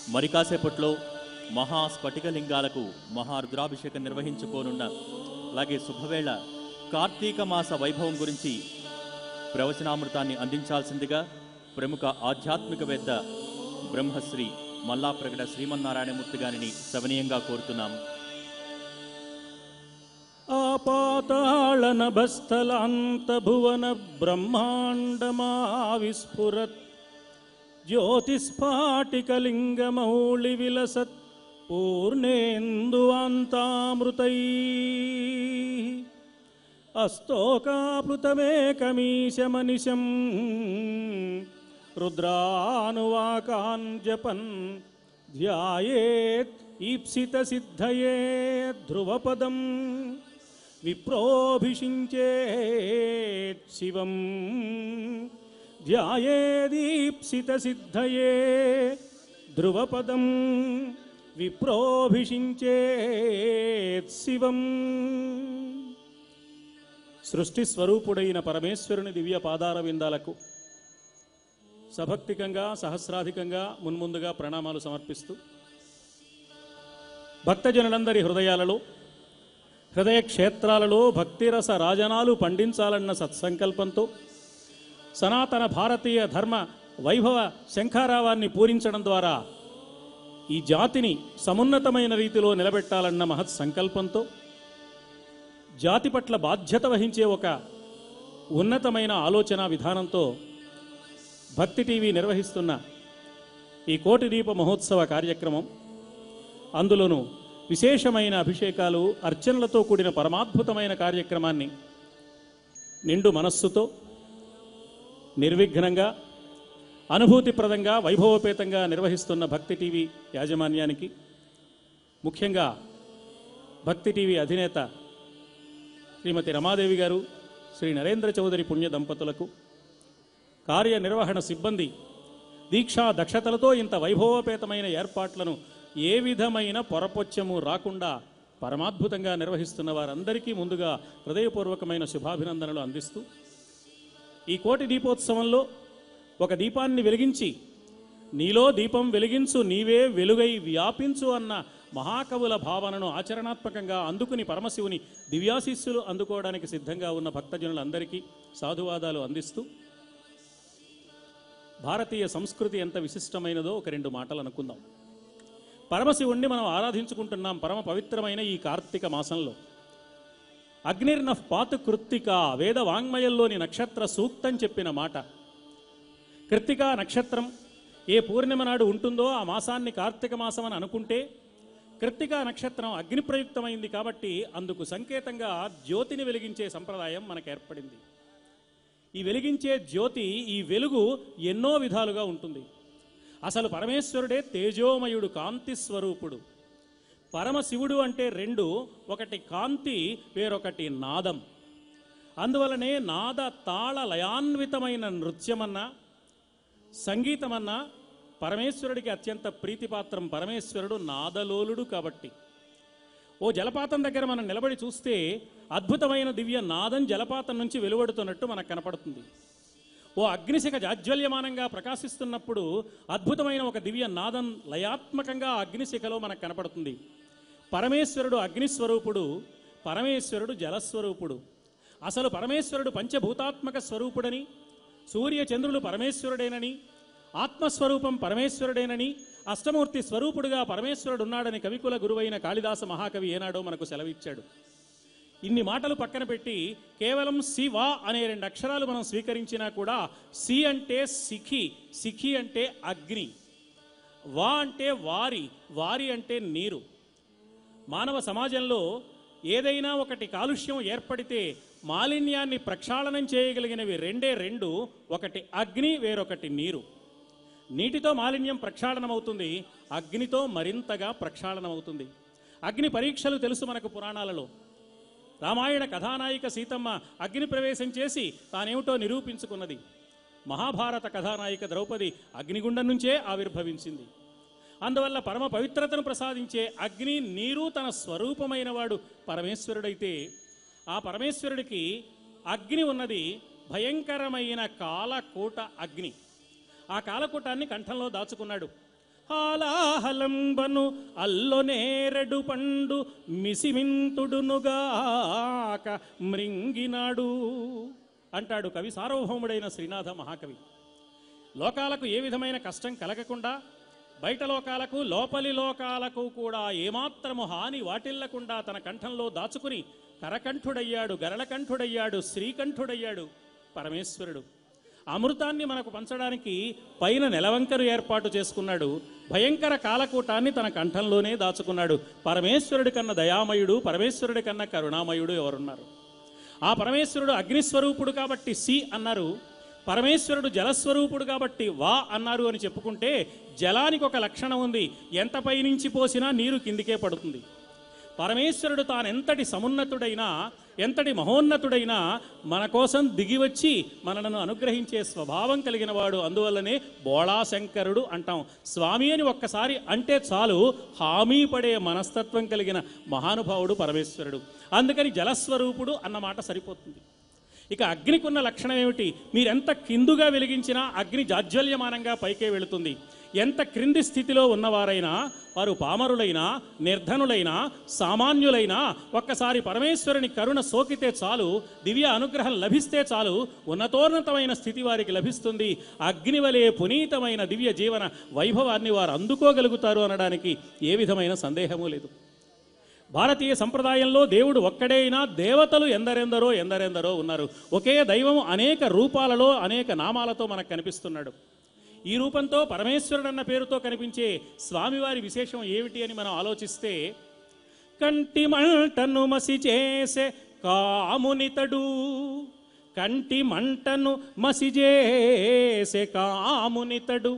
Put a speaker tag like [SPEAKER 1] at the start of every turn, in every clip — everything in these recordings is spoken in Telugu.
[SPEAKER 1] మరి కాసేపట్లో మహా స్ఫటికలింగాలకు మహారుద్రాభిషేకం నిర్వహించుకోనున్న అలాగే శుభవేళ కార్తీక మాస వైభవం గురించి ప్రవచనామృతాన్ని అందించాల్సిందిగా ప్రముఖ ఆధ్యాత్మికవేత్త బ్రహ్మశ్రీ మల్లాప్రగడ శ్రీమన్నారాయణమూర్తి గారిని సవనీయంగా కోరుతున్నాము
[SPEAKER 2] ఆపాతాళనభస్థలాంతభువన బ్రహ్మాండమా విస్ఫురత్ జ్యోతిస్ఫాటికలింగమౌళి విలసత్ పూర్ణేందువాంతామృతై అస్తోకాప్లుతమేకమీశమనిశం రుద్రానువాకాన్ జపన్ ధ్యాయేత్ ఈప్సితసిద్ధయే ధ్రువపదం విప్రోభిషించేత్ శివం ధ్యాయేదీప్సితసిద్ధయే ధ్రువపదం విప్రోభిషించేత్ శివం సృష్టి స్వరూపుడైన పరమేశ్వరుని దివ్య పాదార విందాలకు సభక్తికంగా సహస్రాధికంగా మున్ముందుగా ప్రణామాలు సమర్పిస్తూ భక్తజనులందరి హృదయాలలో హృదయ క్షేత్రాలలో భక్తిరస రాజనాలు పండించాలన్న సత్సంకల్పంతో సనాతన భారతీయ ధర్మ వైభవ శంఖారావాన్ని పూరించడం ద్వారా ఈ జాతిని సమున్నతమైన రీతిలో నిలబెట్టాలన్న మహత్ సంకల్పంతో జాతి పట్ల బాధ్యత వహించే ఒక ఉన్నతమైన ఆలోచన విధానంతో భక్తి టీవీ నిర్వహిస్తున్న ఈ కోటి దీప మహోత్సవ కార్యక్రమం అందులోనూ విశేషమైన అభిషేకాలు అర్చనలతో కూడిన పరమాద్భుతమైన కార్యక్రమాన్ని నిండు మనస్సుతో నిర్విఘ్నంగా అనుభూతిప్రదంగా వైభవపేతంగా నిర్వహిస్తున్న భక్తి టీవీ యాజమాన్యానికి ముఖ్యంగా భక్తి టీవీ అధినేత శ్రీమతి రమాదేవి గారు శ్రీ నరేంద్ర చౌదరి పుణ్య దంపతులకు కార్యనిర్వహణ సిబ్బంది దీక్షా దక్షతలతో ఇంత వైభవపేతమైన ఏర్పాట్లను ఏ విధమైన పొరపొచ్చము రాకుండా పరమాద్భుతంగా నిర్వహిస్తున్న వారందరికీ ముందుగా హృదయపూర్వకమైన శుభాభినందనలు అందిస్తూ ఈ కోటి దీపోత్సవంలో ఒక దీపాన్ని వెలిగించి నీలో దీపం వెలిగించు నీవే వెలుగై వ్యాపించు అన్న మహాకవుల భావనను ఆచరణాత్మకంగా అందుకుని పరమశివుని దివ్యాశీస్సులు అందుకోవడానికి సిద్ధంగా ఉన్న భక్తజనులందరికీ సాధువాదాలు అందిస్తూ భారతీయ సంస్కృతి ఎంత విశిష్టమైనదో ఒక రెండు మాటలు అనుకుందాం పరమశివుణ్ణి మనం ఆరాధించుకుంటున్నాం పరమ పవిత్రమైన ఈ కార్తీక మాసంలో అగ్నిర్నః పాతు కృత్తిక వేద వాంగ్మయంలోని నక్షత్ర సూక్తం చెప్పిన మాట కృత్తికా నక్షత్రం ఏ పూర్ణిమ నాడు ఉంటుందో ఆ మాసాన్ని కార్తీక మాసం అని అనుకుంటే కృత్తికా నక్షత్రం అగ్ని ప్రయుక్తమైంది కాబట్టి అందుకు సంకేతంగా జ్యోతిని వెలిగించే సంప్రదాయం మనకు ఏర్పడింది ఈ వెలిగించే జ్యోతి ఈ వెలుగు ఎన్నో విధాలుగా ఉంటుంది అసలు పరమేశ్వరుడే తేజోమయుడు కాంతి స్వరూపుడు పరమశివుడు అంటే రెండు ఒకటి కాంతి వేరొకటి నాదం అందువలనే నాద తాళ లయాన్వితమైన నృత్యమన్నా సంగీతమన్నా పరమేశ్వరుడికి అత్యంత ప్రీతిపాత్రం పరమేశ్వరుడు నాదలోలుడు కాబట్టి ఓ జలపాతం దగ్గర మనం నిలబడి చూస్తే అద్భుతమైన దివ్య నాదం జలపాతం నుంచి వెలువడుతున్నట్టు మనకు కనపడుతుంది ఓ అగ్నిశిఖ జాజ్వల్యమానంగా ప్రకాశిస్తున్నప్పుడు అద్భుతమైన ఒక దివ్య నాదం లయాత్మకంగా ఆ అగ్నిశిఖలో మనకు కనపడుతుంది పరమేశ్వరుడు అగ్నిస్వరూపుడు పరమేశ్వరుడు జలస్వరూపుడు అసలు పరమేశ్వరుడు పంచభూతాత్మక స్వరూపుడని సూర్య చంద్రులు పరమేశ్వరుడేనని ఆత్మస్వరూపం పరమేశ్వరుడేనని అష్టమూర్తి స్వరూపుడుగా పరమేశ్వరుడు ఉన్నాడని కవికుల గురువైన కాళిదాస మహాకవి ఏనాడో మనకు సెలవిచ్చాడు ఇన్ని మాటలు పక్కన పెట్టి కేవలం శివ అనే రెండు అక్షరాలు మనం స్వీకరించినా కూడా సి అంటే సిఖి సిఖి అంటే అగ్ని వా అంటే వారి వారి అంటే నీరు మానవ సమాజంలో ఏదైనా ఒకటి కాలుష్యం ఏర్పడితే మాలిన్యాన్ని ప్రక్షాళనం చేయగలిగినవి రెండే రెండు ఒకటి అగ్ని వేరొకటి నీరు నీటితో మాలిన్యం ప్రక్షాళనమవుతుంది అగ్నితో మరింతగా ప్రక్షాళనమవుతుంది అగ్ని పరీక్షలు తెలుసు మనకు పురాణాలలో రామాయణ కథానాయిక సీతమ్మ అగ్ని ప్రవేశం చేసి తానేమిటో నిరూపించుకున్నది మహాభారత కథానాయిక ద్రౌపది అగ్నిగుండం నుంచే ఆవిర్భవించింది అందువల్ల పరమ పవిత్రతను ప్రసాదించే అగ్ని నీరు తన స్వరూపమైన వాడు పరమేశ్వరుడైతే ఆ పరమేశ్వరుడికి అగ్ని ఉన్నది భయంకరమైన కాలకూట అగ్ని ఆ కాలకూటాన్ని కంఠంలో దాచుకున్నాడు హాలాహలంబను అల్లొనేరెడు పండు మిసిమింతుడునుగాక మృంగినాడు అంటాడు కవి సార్వభౌముడైన శ్రీనాథ మహాకవి లోకాలకు ఏ విధమైన కష్టం కలగకుండా బయట లోకాలకు లోపలి లోకాలకు కూడా ఏమాత్రము హాని వాటిల్లకుండా తన కంఠంలో దాచుకుని కరకంఠుడయ్యాడు గరళకంఠుడయ్యాడు శ్రీకంఠుడయ్యాడు పరమేశ్వరుడు అమృతాన్ని మనకు పంచడానికి పైన నెలవంకరు ఏర్పాటు చేసుకున్నాడు భయంకర కాలకూటాన్ని తన కంఠంలోనే దాచుకున్నాడు పరమేశ్వరుడి కన్నా దయామయుడు పరమేశ్వరుడి కన్నా కరుణామయుడు ఎవరున్నారు ఆ పరమేశ్వరుడు అగ్నిస్వరూపుడు కాబట్టి సి అన్నారు పరమేశ్వరుడు జలస్వరూపుడు కాబట్టి వా అన్నారు అని చెప్పుకుంటే జలానికి ఒక లక్షణం ఉంది ఎంత పైనుంచి పోసినా నీరు కిందికే పడుతుంది పరమేశ్వరుడు తానెంతటి సమున్నతుడైనా ఎంతటి మహోన్నతుడైనా మన కోసం దిగివచ్చి మనలను అనుగ్రహించే స్వభావం కలిగిన వాడు అందువల్లనే బోళాశంకరుడు అంటాం స్వామి అని ఒక్కసారి అంటే చాలు హామీ పడే మనస్తత్వం కలిగిన మహానుభావుడు పరమేశ్వరుడు అందుకని జలస్వరూపుడు అన్నమాట సరిపోతుంది ఇక అగ్నికి ఉన్న లక్షణం ఏమిటి మీరెంత కిందుగా వెలిగించినా అగ్ని జాజ్వల్యమానంగా పైకే వెళుతుంది ఎంత క్రింది స్థితిలో ఉన్నవారైనా వారు పామరులైనా నిర్ధనులైనా సామాన్యులైనా ఒక్కసారి పరమేశ్వరుని కరుణ సోకితే చాలు దివ్య అనుగ్రహం లభిస్తే చాలు ఉన్నతోన్నతమైన స్థితి వారికి లభిస్తుంది అగ్ని వలె పునీతమైన దివ్య జీవన వైభవాన్ని వారు అందుకోగలుగుతారు అనడానికి ఏ విధమైన సందేహమూ లేదు భారతీయ సంప్రదాయంలో దేవుడు ఒక్కడే అయినా దేవతలు ఎందరెందరో ఎందరెందరో ఉన్నారు ఒకే దైవం అనేక రూపాలలో అనేక నామాలతో మనకు కనిపిస్తున్నాడు ఈ రూపంతో పరమేశ్వరుడు అన్న పేరుతో కనిపించే స్వామివారి విశేషం ఏమిటి అని మనం ఆలోచిస్తే కంటి మంటను మసి చేసే కామునితడు కంటి మంటను మసి చేసే కామునితడు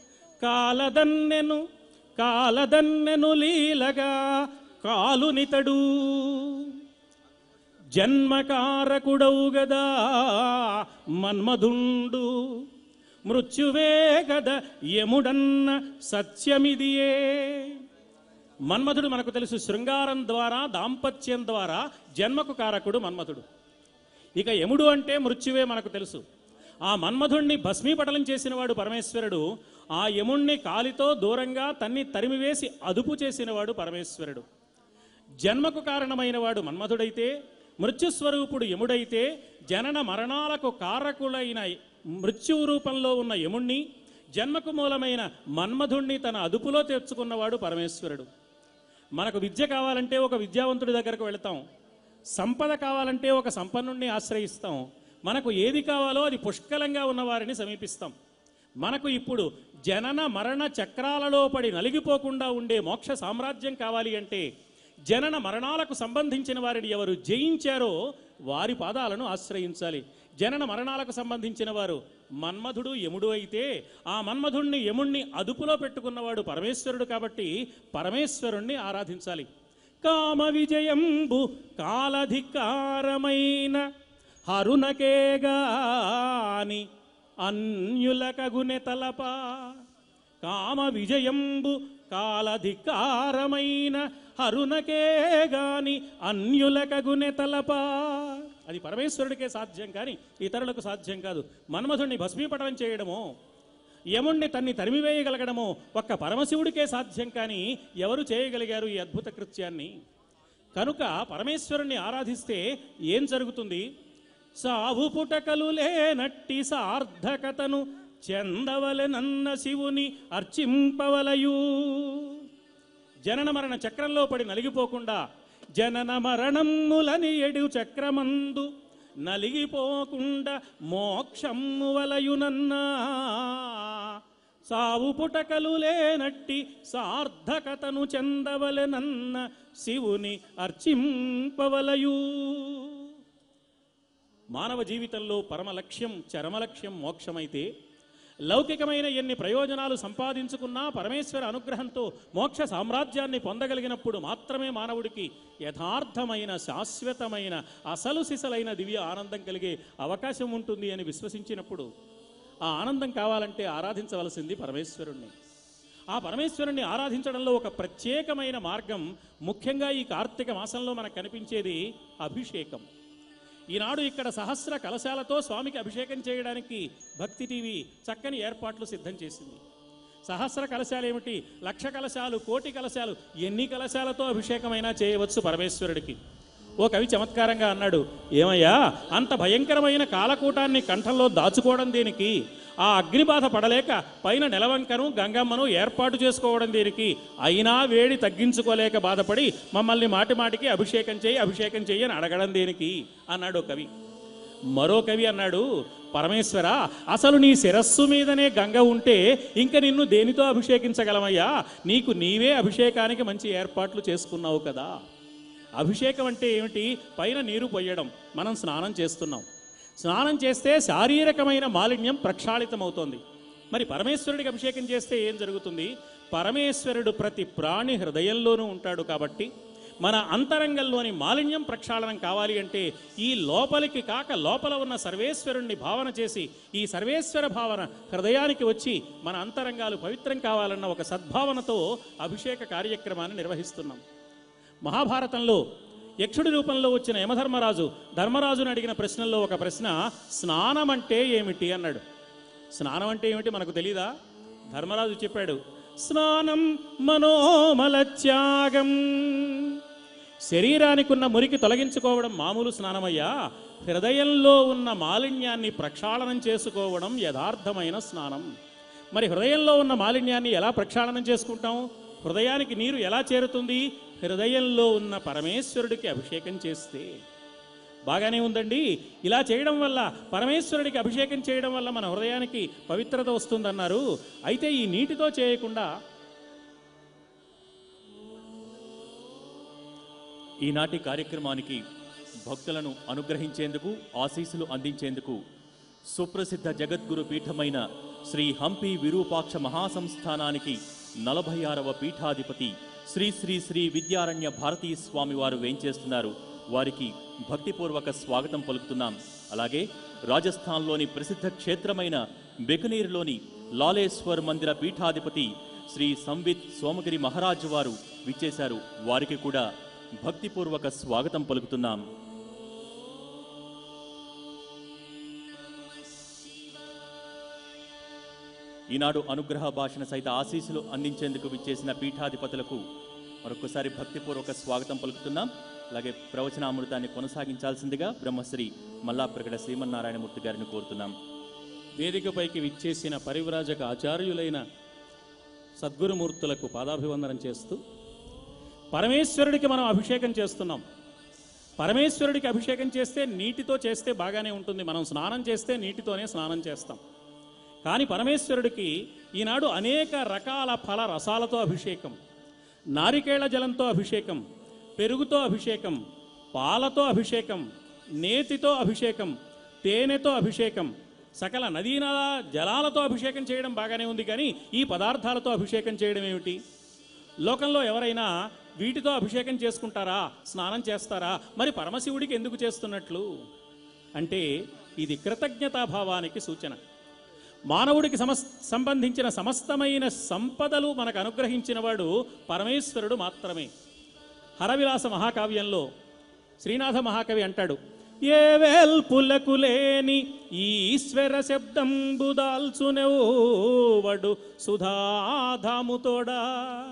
[SPEAKER 2] కాలదన్నెను కాలదన్నెను లీలగా కాలునితడు జన్మకారకుడవు గదా మన్మధుండు మృత్యువే గద యముడన్న సత్యమిదియే మన్మధుడు మనకు తెలుసు శృంగారం ద్వారా దాంపత్యం ద్వారా జన్మకు కారకుడు మన్మధుడు ఇక యముడు అంటే మృత్యువే మనకు తెలుసు ఆ మన్మధుణ్ణి భస్మీపటలం చేసినవాడు పరమేశ్వరుడు ఆ యముణ్ణి కాలితో దూరంగా తన్ని తరిమివేసి అదుపు చేసినవాడు పరమేశ్వరుడు జన్మకు కారణమైన వాడు మన్మధుడైతే మృత్యుస్వరూపుడు యముడైతే జనన మరణాలకు కారకులైన మృత్యువు రూపంలో ఉన్న యముణ్ణి జన్మకు మూలమైన మన్మధుణ్ణి తన అదుపులో తెచ్చుకున్నవాడు పరమేశ్వరుడు మనకు విద్య కావాలంటే ఒక విద్యావంతుడి దగ్గరకు వెళతాం సంపద కావాలంటే ఒక సంపన్నుణ్ణి ఆశ్రయిస్తాం మనకు ఏది కావాలో అది పుష్కలంగా ఉన్నవారిని సమీపిస్తాం మనకు ఇప్పుడు జనన మరణ చక్రాలలో పడి నలిగిపోకుండా ఉండే మోక్ష సామ్రాజ్యం కావాలి అంటే జనన మరణాలకు సంబంధించిన వారిని ఎవరు జయించారో వారి పాదాలను ఆశ్రయించాలి జనన మరణాలకు సంబంధించిన వారు మన్మధుడు యముడు అయితే ఆ మన్మధుణ్ణి యముణ్ణి అదుపులో పెట్టుకున్నవాడు పరమేశ్వరుడు కాబట్టి పరమేశ్వరుణ్ణి ఆరాధించాలి కామ విజయంబు కాలధికారమైన హరునకేగాని అన్యులకగునె తలప కామ విజయంబు కాలధికారమైన హరునకే గాని అన్యులకగునె తలప అది పరమేశ్వరుడికే సాధ్యం కానీ ఇతరులకు సాధ్యం కాదు మన్మధుణ్ణి భస్మీపటం చేయడమో యముణ్ణి తన్ని తరిమివేయగలగడమో ఒక్క పరమశివుడికే సాధ్యం కానీ ఎవరు చేయగలిగారు ఈ అద్భుత కృత్యాన్ని కనుక పరమేశ్వరుణ్ణి ఆరాధిస్తే ఏం జరుగుతుంది సావు పుటకలు లేనట్టి సార్థకతను చెందవలెనన్న శివుని అర్చింపవలయు జనన మరణ చక్రంలో పడి నలిగిపోకుండా జనన మరణములని ఎడు చక్రమందు నలిగిపోకుండా మోక్షము వలయునన్నా సావు పుటకలు లేనట్టి సార్థకతను చెందవలెనన్న శివుని అర్చింపవలయు మానవ జీవితంలో పరమ లక్ష్యం చరమ లక్ష్యం మోక్షమైతే లౌకికమైన ఎన్ని ప్రయోజనాలు సంపాదించుకున్నా పరమేశ్వర అనుగ్రహంతో మోక్ష సామ్రాజ్యాన్ని పొందగలిగినప్పుడు మాత్రమే మానవుడికి యథార్థమైన శాశ్వతమైన అసలు సిసలైన దివ్య ఆనందం కలిగే అవకాశం ఉంటుంది అని విశ్వసించినప్పుడు ఆ ఆనందం కావాలంటే ఆరాధించవలసింది పరమేశ్వరుణ్ణి ఆ పరమేశ్వరుణ్ణి ఆరాధించడంలో ఒక ప్రత్యేకమైన మార్గం ముఖ్యంగా ఈ కార్తీక మాసంలో మనకు కనిపించేది అభిషేకం ఈనాడు ఇక్కడ సహస్ర కలశాలతో స్వామికి అభిషేకం చేయడానికి భక్తి టీవీ చక్కని ఏర్పాట్లు సిద్ధం చేసింది సహస్ర కలశాలు ఏమిటి లక్ష కలశాలు కోటి కలశాలు ఎన్ని కలశాలతో అభిషేకమైనా చేయవచ్చు పరమేశ్వరుడికి ఓ కవి చమత్కారంగా అన్నాడు ఏమయ్యా అంత భయంకరమైన కాలకూటాన్ని కంఠంలో దాచుకోవడం దేనికి ఆ అగ్నిబాధ పడలేక పైన నెలవంకను గంగమ్మను ఏర్పాటు చేసుకోవడం దేనికి అయినా వేడి తగ్గించుకోలేక బాధపడి మమ్మల్ని మాటి మాటికి అభిషేకం చేయి అభిషేకం చెయ్యి అని అడగడం దేనికి అన్నాడు ఓ కవి మరో కవి అన్నాడు పరమేశ్వర అసలు నీ శిరస్సు మీదనే గంగ ఉంటే ఇంక నిన్ను దేనితో అభిషేకించగలమయ్యా నీకు నీవే అభిషేకానికి మంచి ఏర్పాట్లు చేసుకున్నావు కదా అభిషేకం అంటే ఏమిటి పైన నీరు పొయ్యడం మనం స్నానం చేస్తున్నాం స్నానం చేస్తే శారీరకమైన మాలిన్యం ప్రక్షాళితమవుతోంది మరి పరమేశ్వరుడికి అభిషేకం చేస్తే ఏం జరుగుతుంది పరమేశ్వరుడు ప్రతి ప్రాణి హృదయంలోనూ ఉంటాడు కాబట్టి మన అంతరంగంలోని మాలిన్యం ప్రక్షాళనం కావాలి అంటే ఈ లోపలికి కాక లోపల ఉన్న సర్వేశ్వరుణ్ణి భావన చేసి ఈ సర్వేశ్వర భావన హృదయానికి వచ్చి మన అంతరంగాలు పవిత్రం కావాలన్న ఒక సద్భావనతో అభిషేక కార్యక్రమాన్ని నిర్వహిస్తున్నాం మహాభారతంలో యక్షుడి రూపంలో వచ్చిన యమధర్మరాజు ధర్మరాజుని అడిగిన ప్రశ్నల్లో ఒక ప్రశ్న స్నానం అంటే ఏమిటి అన్నాడు స్నానం అంటే ఏమిటి మనకు తెలీదా ధర్మరాజు చెప్పాడు స్నానం మనోమల త్యాగం శరీరానికి ఉన్న మురికి తొలగించుకోవడం మామూలు స్నానమయ్యా హృదయంలో ఉన్న మాలిన్యాన్ని ప్రక్షాళనం చేసుకోవడం యథార్థమైన స్నానం మరి హృదయంలో ఉన్న మాలిన్యాన్ని ఎలా ప్రక్షాళనం చేసుకుంటాం హృదయానికి నీరు ఎలా చేరుతుంది హృదయంలో ఉన్న పరమేశ్వరుడికి అభిషేకం చేస్తే బాగానే ఉందండి ఇలా చేయడం వల్ల పరమేశ్వరుడికి అభిషేకం చేయడం వల్ల మన హృదయానికి పవిత్రత వస్తుందన్నారు అయితే ఈ నీటితో చేయకుండా
[SPEAKER 1] ఈనాటి కార్యక్రమానికి భక్తులను అనుగ్రహించేందుకు ఆశీస్సులు అందించేందుకు సుప్రసిద్ధ జగద్గురు పీఠమైన శ్రీ హంపి విరూపాక్ష మహాసంస్థానానికి నలభై ఆరవ పీఠాధిపతి శ్రీ శ్రీ శ్రీ విద్యారణ్య భారతీ స్వామి వారు వేంచేస్తున్నారు వారికి భక్తిపూర్వక స్వాగతం పలుకుతున్నాం అలాగే రాజస్థాన్లోని ప్రసిద్ధ క్షేత్రమైన బెకనీర్లోని లాలేశ్వర్ మందిర పీఠాధిపతి శ్రీ సంవిత్ సోమగిరి మహారాజు వారు విచ్చేశారు వారికి కూడా భక్తిపూర్వక స్వాగతం పలుకుతున్నాం ఈనాడు అనుగ్రహ భాషణ సహిత ఆశీస్సులు అందించేందుకు విచ్చేసిన పీఠాధిపతులకు మరొకసారి భక్తిపూర్వక స్వాగతం పలుకుతున్నాం అలాగే ప్రవచనామృతాన్ని కొనసాగించాల్సిందిగా బ్రహ్మశ్రీ మల్లాప్రగడ శ్రీమన్నారాయణమూర్తి గారిని కోరుతున్నాం
[SPEAKER 2] వేదికపైకి విచ్చేసిన పరివ్రాజక ఆచార్యులైన సద్గురుమూర్తులకు పాదాభివందనం చేస్తూ పరమేశ్వరుడికి మనం అభిషేకం చేస్తున్నాం పరమేశ్వరుడికి అభిషేకం చేస్తే నీటితో చేస్తే బాగానే ఉంటుంది మనం స్నానం చేస్తే నీటితోనే స్నానం చేస్తాం కానీ పరమేశ్వరుడికి ఈనాడు అనేక రకాల ఫల రసాలతో అభిషేకం నారికేళ జలంతో అభిషేకం పెరుగుతో అభిషేకం పాలతో అభిషేకం నేతితో అభిషేకం తేనెతో అభిషేకం సకల నదీనద జలాలతో అభిషేకం చేయడం బాగానే ఉంది కానీ ఈ పదార్థాలతో అభిషేకం చేయడం ఏమిటి లోకంలో ఎవరైనా వీటితో అభిషేకం చేసుకుంటారా స్నానం చేస్తారా మరి పరమశివుడికి ఎందుకు చేస్తున్నట్లు అంటే ఇది కృతజ్ఞతాభావానికి సూచన మానవుడికి సమస్ సంబంధించిన సమస్తమైన సంపదలు మనకు అనుగ్రహించినవాడు పరమేశ్వరుడు మాత్రమే హరవిలాస మహాకావ్యంలో శ్రీనాథ మహాకవి అంటాడు ఏ వేల్పులకు లేని ఈశ్వర శబ్దంబుదాల్చునెవడు సుధాధాముతోడా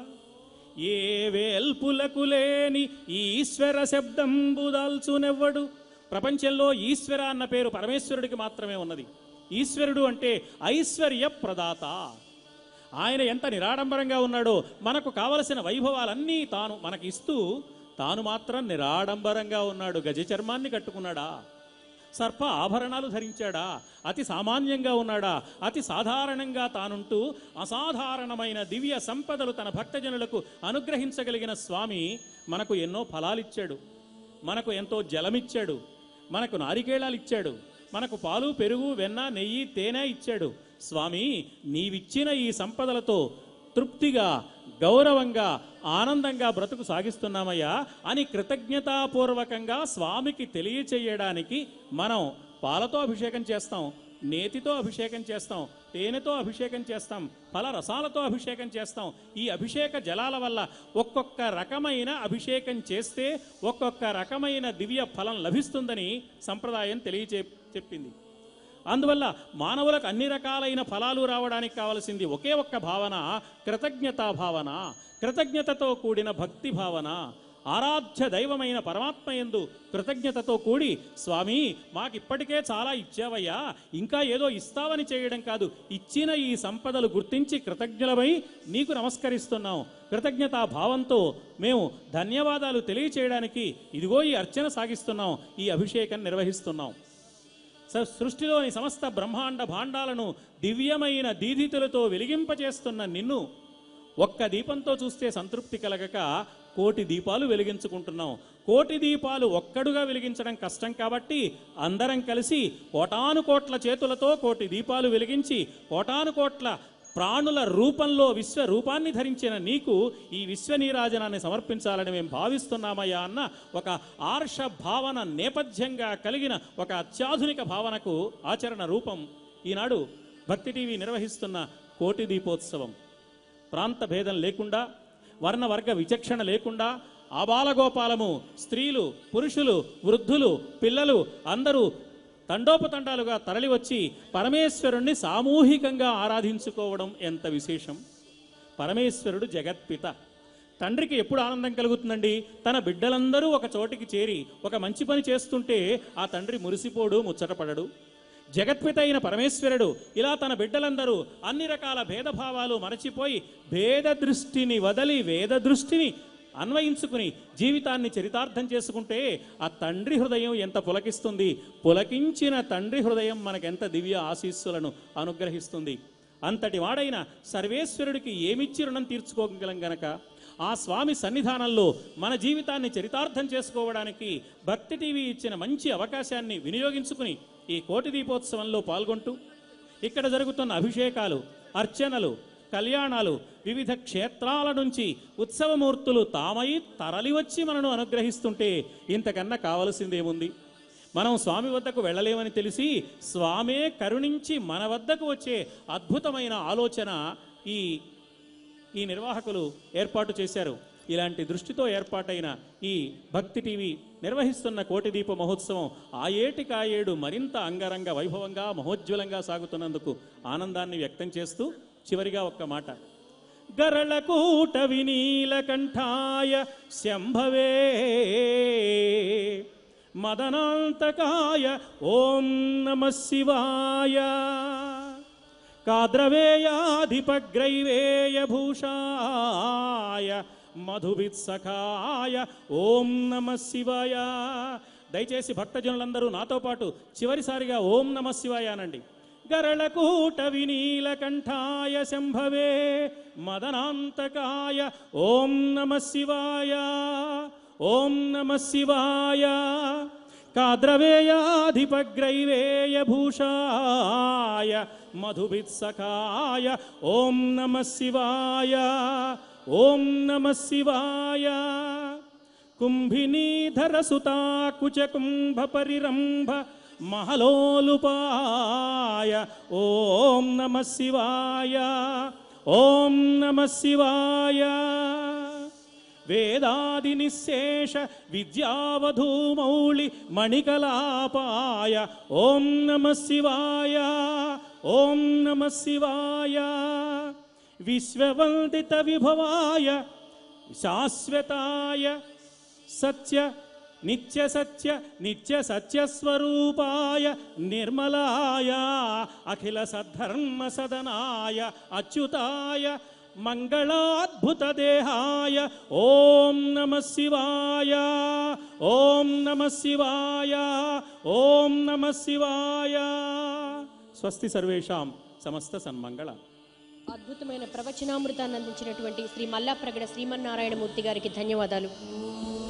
[SPEAKER 2] ఏ వేల్పులకు లేని ఈశ్వర శబ్దంబుదాల్చునెవ్వడు ప్రపంచంలో ఈశ్వర అన్న పేరు పరమేశ్వరుడికి మాత్రమే ఉన్నది ఈశ్వరుడు అంటే ఐశ్వర్య ప్రదాత ఆయన ఎంత నిరాడంబరంగా ఉన్నాడో మనకు కావలసిన వైభవాలన్నీ తాను మనకి ఇస్తూ తాను మాత్రం నిరాడంబరంగా ఉన్నాడు గజ చర్మాన్ని కట్టుకున్నాడా సర్ప ఆభరణాలు ధరించాడా అతి సామాన్యంగా ఉన్నాడా అతి సాధారణంగా తానుంటూ అసాధారణమైన దివ్య సంపదలు తన భక్తజనులకు అనుగ్రహించగలిగిన స్వామి మనకు ఎన్నో ఫలాలిచ్చాడు మనకు ఎంతో జలమిచ్చాడు మనకు నారికేళాలు ఇచ్చాడు మనకు పాలు పెరుగు వెన్న నెయ్యి తేనె ఇచ్చాడు స్వామి నీవిచ్చిన ఈ సంపదలతో తృప్తిగా గౌరవంగా ఆనందంగా బ్రతుకు సాగిస్తున్నామయ్యా అని కృతజ్ఞతాపూర్వకంగా స్వామికి తెలియచేయడానికి మనం పాలతో అభిషేకం చేస్తాం నేతితో అభిషేకం చేస్తాం తేనెతో అభిషేకం చేస్తాం ఫల రసాలతో అభిషేకం చేస్తాం ఈ అభిషేక జలాల వల్ల ఒక్కొక్క రకమైన అభిషేకం చేస్తే ఒక్కొక్క రకమైన దివ్య ఫలం లభిస్తుందని సంప్రదాయం తెలియచే చెప్పింది అందువల్ల మానవులకు అన్ని రకాలైన ఫలాలు రావడానికి కావలసింది ఒకే ఒక్క భావన కృతజ్ఞతా భావన కృతజ్ఞతతో కూడిన భక్తి భావన ఆరాధ్య దైవమైన పరమాత్మ యందు కృతజ్ఞతతో కూడి స్వామి మాకిప్పటికే చాలా ఇచ్చావయ్యా ఇంకా ఏదో ఇస్తావని చేయడం కాదు ఇచ్చిన ఈ సంపదలు గుర్తించి కృతజ్ఞులమై నీకు నమస్కరిస్తున్నాం కృతజ్ఞతా భావంతో మేము ధన్యవాదాలు తెలియచేయడానికి ఇదిగో ఈ అర్చన సాగిస్తున్నాం ఈ అభిషేకం నిర్వహిస్తున్నాం స- సృష్టిలోని సమస్త బ్రహ్మాండ భాండాలను దివ్యమైన దీధితులతో వెలిగింపచేస్తున్న నిన్ను ఒక్క దీపంతో చూస్తే సంతృప్తి కలగక కోటి దీపాలు వెలిగించుకుంటున్నాం కోటి దీపాలు ఒక్కడుగా వెలిగించడం కష్టం కాబట్టి అందరం కలిసి కోటాను కోట్ల చేతులతో కోటి దీపాలు వెలిగించి కోటాను కోట్ల ప్రాణుల రూపంలో విశ్వ రూపాన్ని ధరించిన నీకు ఈ విశ్వ నీరాజనాన్ని సమర్పించాలని మేము భావిస్తున్నామయ్యా అన్న ఒక ఆర్ష భావన నేపథ్యంగా కలిగిన ఒక అత్యాధునిక భావనకు ఆచరణ రూపం ఈనాడు భక్తి టీవీ నిర్వహిస్తున్న కోటి దీపోత్సవం ప్రాంత భేదం లేకుండా వర్ణ వర్గ విచక్షణ లేకుండా ఆబాలగోపాలము స్త్రీలు పురుషులు వృద్ధులు పిల్లలు అందరూ తండోపతండాలుగా తరలివచ్చి పరమేశ్వరుణ్ణి సామూహికంగా ఆరాధించుకోవడం ఎంత విశేషం పరమేశ్వరుడు జగత్పిత తండ్రికి ఎప్పుడు ఆనందం కలుగుతుందండి తన బిడ్డలందరూ ఒక చోటికి చేరి ఒక మంచి పని చేస్తుంటే ఆ తండ్రి మురిసిపోడు ముచ్చటపడడు జగత్పిత అయిన పరమేశ్వరుడు ఇలా తన బిడ్డలందరూ అన్ని రకాల భేదభావాలు మరచిపోయి భేద దృష్టిని వదలి వేద దృష్టిని అన్వయించుకుని జీవితాన్ని చరితార్థం చేసుకుంటే ఆ తండ్రి హృదయం ఎంత పులకిస్తుంది పులకించిన తండ్రి హృదయం మనకెంత దివ్య ఆశీస్సులను అనుగ్రహిస్తుంది అంతటి వాడైన సర్వేశ్వరుడికి ఏమిచ్చి రుణం తీర్చుకోగలం గనక ఆ స్వామి సన్నిధానంలో మన జీవితాన్ని చరితార్థం చేసుకోవడానికి భక్తి టీవీ ఇచ్చిన మంచి అవకాశాన్ని వినియోగించుకుని ఈ కోటి దీపోత్సవంలో పాల్గొంటూ ఇక్కడ జరుగుతున్న అభిషేకాలు అర్చనలు కళ్యాణాలు వివిధ క్షేత్రాల నుంచి ఉత్సవమూర్తులు తామై తరలివచ్చి మనను అనుగ్రహిస్తుంటే ఇంతకన్నా కావలసిందేముంది మనం స్వామి వద్దకు వెళ్ళలేమని తెలిసి స్వామే కరుణించి మన వద్దకు వచ్చే అద్భుతమైన ఆలోచన ఈ ఈ నిర్వాహకులు ఏర్పాటు చేశారు ఇలాంటి దృష్టితో ఏర్పాటైన ఈ భక్తి టీవీ నిర్వహిస్తున్న కోటి దీప మహోత్సవం ఆ ఏటికా ఏడు మరింత అంగరంగ వైభవంగా మహోజ్వలంగా సాగుతున్నందుకు ఆనందాన్ని వ్యక్తం చేస్తూ చివరిగా ఒక్క మాట గరళకూట వినీలకంఠాయ శంభవే మదనాంతకాయ ఓం నమ శివాయ కాద్రవేయాధిపగ్రైవేయభూషాయ మధువిత్సఖాయ ఓం నమ శివాయ దయచేసి భక్తజనులందరూ నాతో పాటు చివరిసారిగా ఓం నమ శివాయ అనండి గరళకూట వినీలకంఠాయ శంభవే మదనాంతకాయ ఓం నమ శివాయ ఓం నమ శివాయ కాద్రవేయాధిపగ్రైవేయభూషాయ మధుభిత్సఖాయ ఓం నమ శివాయ ఓం నమ శివాయ కుంభినీధరసుతా కుచకుంభ పరిరంభ మహలోలుపాయ ఓం నమ శివాయ ఓం నమ శివాయ వేదాది నిశేష విద్యావధూమౌళి మణికలాపాయ ఓం నమ శివాయ ఓం నమ శివాయ విశ్వవందిత విభవాయ శాశ్వతాయ సత్య నిత్య సత్య నిత్య సత్య స్వరూపాయ నిర్మలాయ అఖిల సద్ధర్మ సదనాయ అచ్యుతాయ మంగళాద్భుత దేహాయ ఓం నమ శివాయ ఓం నమ శివాయ ఓం నమ శివాయ స్వస్తి సర్వేషాం సమస్త సన్మంగళ
[SPEAKER 3] అద్భుతమైన ప్రవచనామృతాన్ని అందించినటువంటి శ్రీ మల్లాప్రగడ శ్రీమన్నారాయణమూర్తి గారికి ధన్యవాదాలు